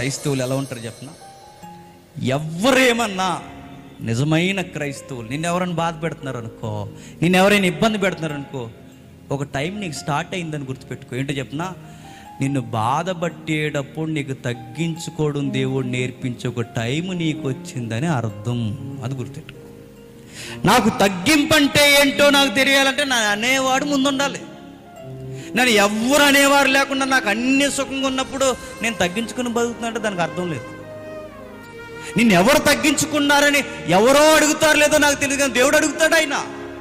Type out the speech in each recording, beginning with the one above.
క్రైస్తవులు ఎలా ఉంటారు చెప్పనా ఎవరేమన్నా నిజమైన క్రైస్తవులు నిన్ను ఎవరైనా బాధ పెడుతున్నారు అనుకో నిన్ను ఎవరైనా ఇబ్బంది పెడుతున్నారు అనుకో ఒక టైం నీకు స్టార్ట్ అయిందని గుర్తుపెట్టుకో ఏంటో చెప్పనా నిన్ను బాధపట్టేటప్పుడు నీకు తగ్గించుకోవడం దేవుడు నేర్పించే ఒక టైం నీకు వచ్చిందని అర్థం అది గుర్తుపెట్టుకో నాకు తగ్గింపంటే ఏంటో నాకు తెలియాలంటే నా అనేవాడు ముందుండాలి నన్ను ఎవ్వరు అనేవారు లేకుండా నాకు అన్ని సుఖంగా ఉన్నప్పుడు నేను తగ్గించుకుని బతుకుతున్నట్టు దానికి అర్థం లేదు నిన్ను ఎవరు తగ్గించుకున్నారని ఎవరో అడుగుతారు లేదో నాకు తెలియదు కానీ దేవుడు అడుగుతాడు ఆయన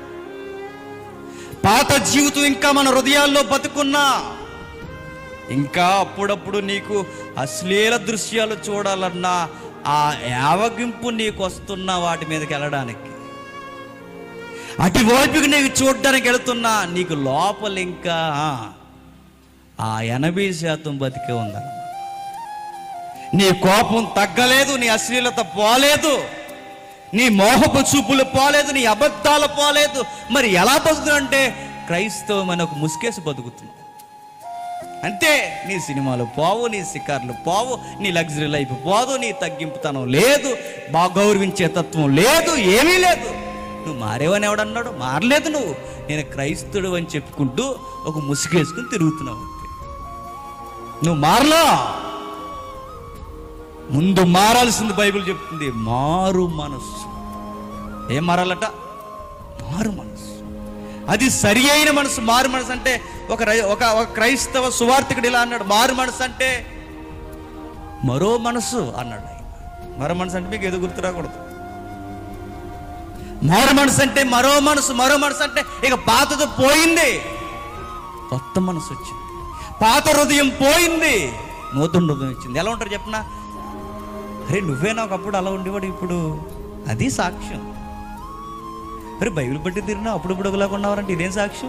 పాత జీవితం ఇంకా మన హృదయాల్లో బతుకున్నా ఇంకా అప్పుడప్పుడు నీకు అశ్లీల దృశ్యాలు చూడాలన్నా ఆ యావగింపు నీకు వస్తున్న వాటి మీదకి వెళ్ళడానికి అటు వైపుకి నీకు చూడడానికి వెళుతున్నా నీకు లోపల ఇంకా ఆ ఎనభై శాతం బతికే ఉందన్నమాట నీ కోపం తగ్గలేదు నీ అశ్లీలత పోలేదు నీ మోహపు చూపులు పోలేదు నీ అబద్ధాలు పోలేదు మరి ఎలా బతుకుతుందంటే క్రైస్తవం అని ఒక ముసుకేసి బతుకుతున్నావు అంతే నీ సినిమాలు పోవు నీ శిఖర్లు పోవు నీ లగ్జరీ లైఫ్ పోదు నీ తగ్గింపుతనం లేదు బాగా గౌరవించే తత్వం లేదు ఏమీ లేదు నువ్వు మారేవని ఎవడన్నాడు మారలేదు నువ్వు నేను క్రైస్తుడు అని చెప్పుకుంటూ ఒక ముసుగేసుకుని తిరుగుతున్నావు అంతే నువ్వు మారలా ముందు మారాల్సింది బైబిల్ చెప్తుంది మారు మనస్సు ఏం మారాలట మారు మనస్సు అది సరి అయిన మనసు మారు మనసు అంటే ఒక రై- ఒక ఒక క్రైస్తవ సువార్థికుడు ఇలా అన్నాడు మారు మనసు అంటే మరో మనసు అన్నాడు ఆయన మరో మనసు అంటే మీకు ఏదో గుర్తు రాకూడదు మారు మనసు అంటే మరో మనసు మరో మనసు అంటే ఇక పాతది పోయింది కొత్త మనసు వచ్చింది పాత హృదయం పోయింది నూతన హృదయం వచ్చింది ఎలా ఉంటారు చెప్పనా అరే నువ్వేనా ఒకప్పుడు అలా ఉండేవాడు ఇప్పుడు అది సాక్ష్యం అరే బైబిల్ బట్టి తిరిగినా అప్పుడప్పుడు ఒకలాగా ఉన్నావారంటే ఇదేం సాక్ష్యం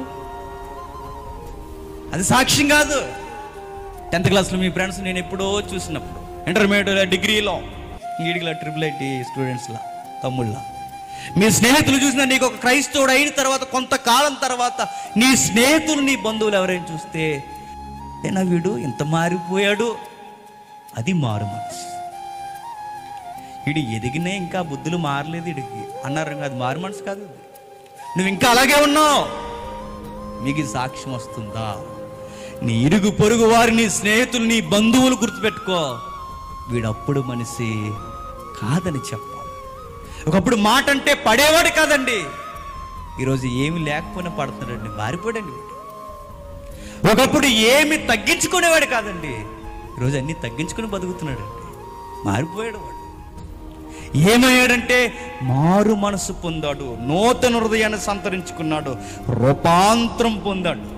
అది సాక్ష్యం కాదు టెన్త్ క్లాస్లో మీ ఫ్రెండ్స్ నేను ఎప్పుడో చూసినప్పుడు ఇంటర్మీడియట్ డిగ్రీలో ఈడిగిలా ట్రిపుల్ ఐటీ స్టూడెంట్స్లా తమ్ముళ్ళ మీ స్నేహితులు చూసిన నీకు ఒక క్రైస్తవుడు అయిన తర్వాత కొంతకాలం తర్వాత నీ స్నేహితులు నీ బంధువులు ఎవరైనా చూస్తే ఏనా వీడు ఇంత మారిపోయాడు అది మారు మనసు వీడు ఎదిగినా ఇంకా బుద్ధులు మారలేదు వీడికి అన్నారు అది మారు మనసు కాదు ఇది. నువ్వు ఇంకా అలాగే ఉన్నావు మీకు ఈ సాక్ష్యం వస్తుందా నీ ఇరుగు పొరుగు వారి నీ స్నేహితులు నీ బంధువులు గుర్తుపెట్టుకో వీడప్పుడు మనిషి కాదని చెప్పాలి ఒకప్పుడు మాట అంటే పడేవాడు కాదండి ఈరోజు ఏమి లేకపోయినా పడుతున్నాడండి మారిపోయాడండి వీడు. ఒకప్పుడు ఏమి తగ్గించుకునేవాడు కాదండి ఈరోజు అన్ని తగ్గించుకుని బతుకుతున్నాడండి మారిపోయాడు వాడు ఏమయ్యాడంటే మారు మనసు పొందాడు నూతన హృదయాన్ని సంతరించుకున్నాడు రూపాంతరం పొందాడు